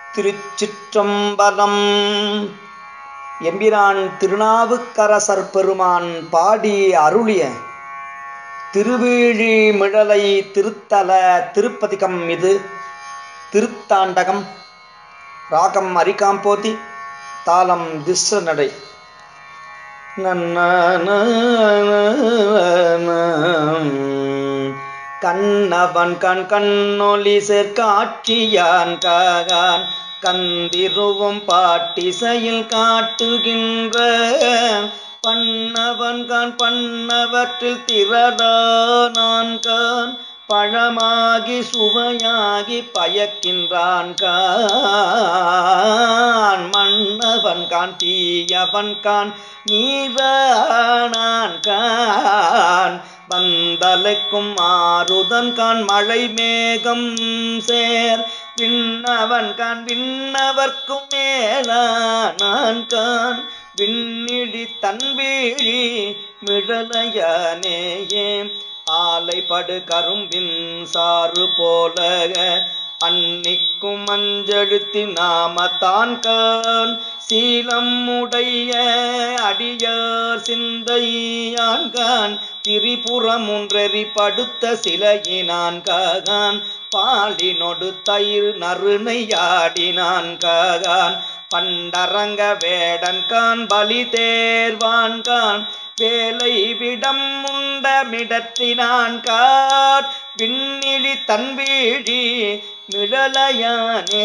திருச்சிற்றம்பலம் எம்பிரான் திருநாவுக்கரசர் பெருமான் பாடி அருளிய திருவீழி மிழலை திருத்தல திருப்பதிகம் இது திருத்தாண்டகம் ராகம் அரிகாம்போதி தாளம் திஸ்ர நடை கண்ணவன் கண் கண்ணொலி சேர்க்காட்சியான் காகான் கந்திருவும் பாட்டிசையில் காட்டுகின்ற பண்ணவன் கான் பண்ணவற்றில் திரளானான் கான் பழமாகி சுவையாகி பயக்கின்றான் கான் மன்னவன் கான் தீயவன் கான் நீரானான் கான் வந்தலைக்கும் ஆறுதன் கான் மழை மேகம் சேர் விண்ணவன் கான் விண்ணவர்க்கும் மேலானான் கான் விண்ணிடி தன்வீழி மிழலையனேயே ஆலைப்படு கரும்பின் சாறு போல அன்னிக்கும் மஞ்செழுத்தி நாமத்தான் கான் சீலம் உடைய அடியார் சிந்தையான் கான் திரிபுரம் ஒன்றெறி படுத்த சிலையினான் காகான் பாலினொடு தயிர் நறுனையாடினான் காகான் பண்டரங்க வேடன் கான் பலி தேர்வான் கான் வேலை விடம் உண்ட மிடத்தினான் கார் விண்ணிழி தன்வீழி மிழலையானே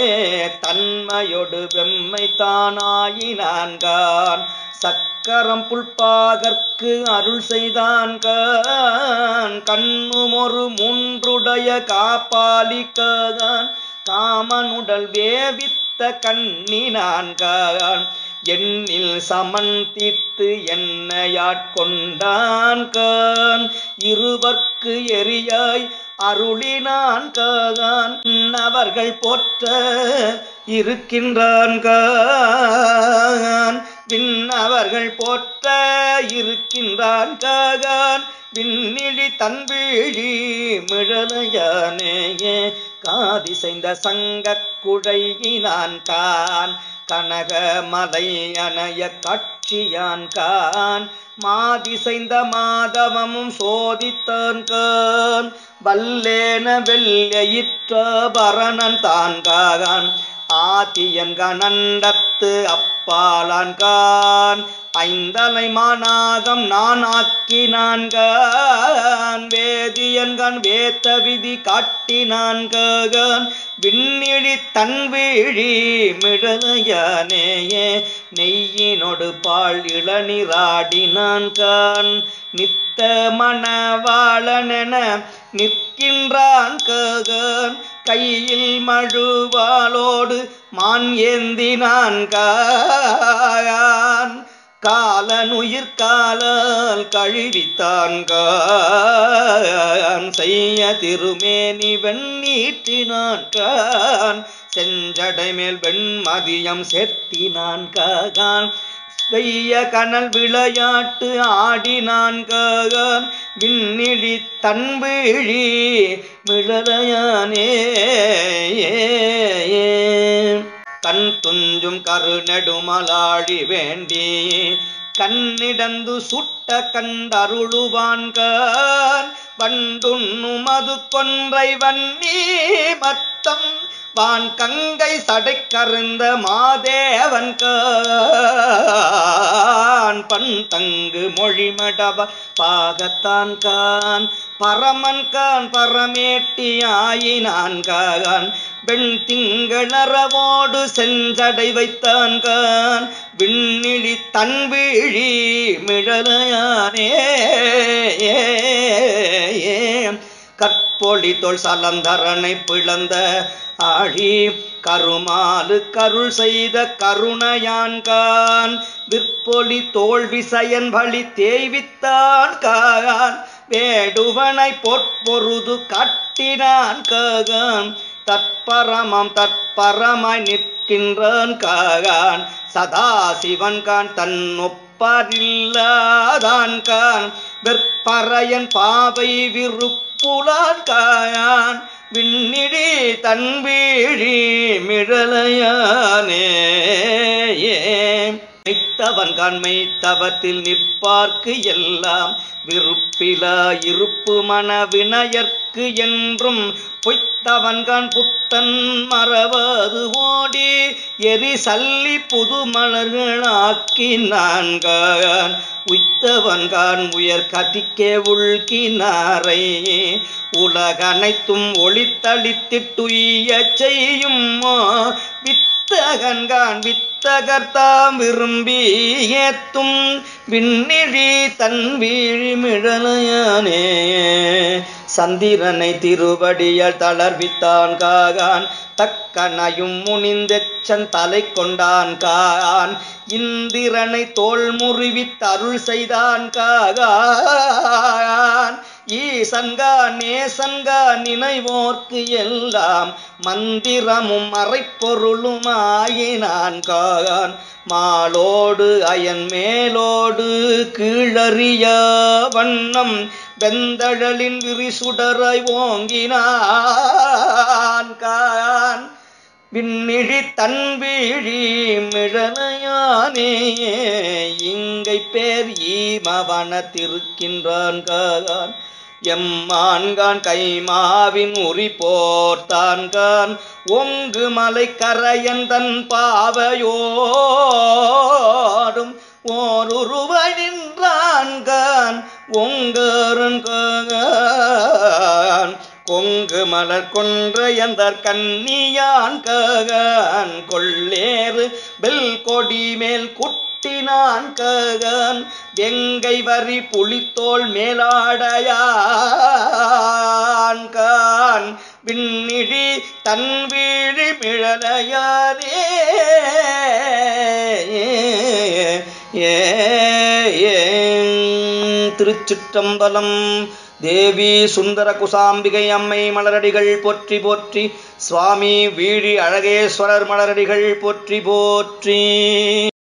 தன்மையொடு வெம்மை தானாயினான் கான் சக்கரம் புல்பாகற்கு அருள் செய்தான் கான் கண்ணுமொரு மூன்றுடைய காப்பாலிக்கான் காமனுடல் வேவித்த கண்ணினான் கான் எண்ணில் சமன் தீர்த்து என்னையாட்கொண்டான் கான் இருவர்க்கு எரியாய் அருளினான் கான் அவர்கள் போற்ற இருக்கின்றான் கான் விண்ணவர்கள் போற்ற இருக்கின்றான் கான் விண்ணிழி தன்வீழி மிழலையானேயே காதிசைந்த சங்கக் குழையினான் கான் கனகமலை அணைய காட்சியான் கான் மாதிசைந்த மாதவமும் சோதித்தான் கான் வல்லேன வெள்ளையிற்ற பரணன் தான் கான் ஆதியன் கனண்டத்து அப்பாலான் கான் ஐந்தலை மாநாகம் நான் ஆக்கினான் கான் வேதியன்கான் வேத்த விதி காட்டினான் கான் விண்ணிழி தன்வீழி மிழலையானேயே நெய்யினொடு பால் இளநீராடினான் கான் நித்த மணவாளனென நிற்கின்றான் கான் கையில் மழுவாளோடு மான் ஏந்தினான் கான் காலனுயிர் காலால் கழுவித்தான் கான் செய்ய திருமேனி வெண்ணீட்டினான் கான் செஞ்சடை மேல் வெண்மதியம் சேர்த்தினான் கான் வெய்ய கனல் விளையாட்டு ஆடினான் கான் விண்ணிழி தன்வீழி மிழலையானே கண் துஞ்சும் கருநெடுமலாழி வேண்டி கண்ணிடந்து சுட்ட கண்டருளுவான்கான் வண்டுண்ணு மது கொன்றை வன்னி மத்தம் வான் கங்கை சடை கருந்த மாதேவன் கான் பண் தங்கு மொழிமடவ பாகத்தான் கான் பரமன் கான் பரமேட்டி ஆயினான் கான் வெண் திங்களறவோடு செஞ்சடை வைத்தான் கான் விண்ணிழி தன்வீழி மிழலையானே கற்பொழி தொல் சலந்தரனை பிளந்த ஆழி கருமாலு கருள் செய்த கருணையான் கான் விற்பொலி தோல் விசயன் வழி தேய்வித்தான் கான் வேடுவனை பொற்பொருது கட்டினான் கான் தற்பரமம் தற்பரமாய் நிற்கின்றான் கான் சதாசிவன் கான் தன்னொப்பரில்லாதான் கான் வெற்பறையன் பாவை விருப்புலான் காயான் விண்ணிடி தன்வீழி மிழலையானே மெய்த்தவன் கான் மெய்த்தவத்தில் நிற்பார்க்கு எல்லாம் விருப்பிலா இருப்பு மன வினயர்க்கு என்றும் பொய்த்தவன்கான் புத்தன் மறவாது ஓடி எரி சல்லி புது மலர்களாக்கி நான்கான் உய்த்தவன்கான் உயர் கதிக்கே உள்கினாரை உலகனைத்தும் ஒளித்தளித்திட்டுய செய்யும் வித்தகன்கான் வித்தகர்த்தாம் விரும்பி ஏத்தும் விண்ணிழி தன் வீழிமிழலையானே சந்திரனை திருவடியால் தளர்வித்தான் காகான் தக்கனையும் முனிந்தெச்சன் தலை கொண்டான் கான் இந்திரனை தோல் முறிவித்தருள் செய்தான் காகான் ஈசன்கா நேசன்கா நினைவோர்க்கு எல்லாம் மந்திரமும் மறைப்பொருளும் ஆயினான் கான் மாலோடு அயன் மேலோடு கீழறிய வண்ணம் வெந்தழலின் விரிசுடராய் ஓங்கினான் கான் விண்ணிழி தன் வீழி மிழலையானே இங்கை பேர் ஈமவனத்திருக்கின்றான் கான் எம்மான்கான் கைமாவின் உரி போர்த்தான்கான் ஒங்கு மலை கரையன் தன் பாவையோடும் ஓர் உருவாய் நின்றான்கான் ஒங்கரன் கான் கொங்கு மலர் கொன்ற எந்தர் கன்னியான் ககன் கொள்ளேறு பெல் கொடி மேல் குட்டினான் ககன் வெங்கை வரி புலித்தோல் மேலாடையான் கான் விண்ணிழி தன் வீழி மிழலையாரே ஏ திருச்சிற்றம்பலம் தேவி சுந்தர குசாம்பிகை அம்மை மலரடிகள் போற்றி போற்றி சுவாமி வீழி அழகேஸ்வரர் மலரடிகள் போற்றி போற்றி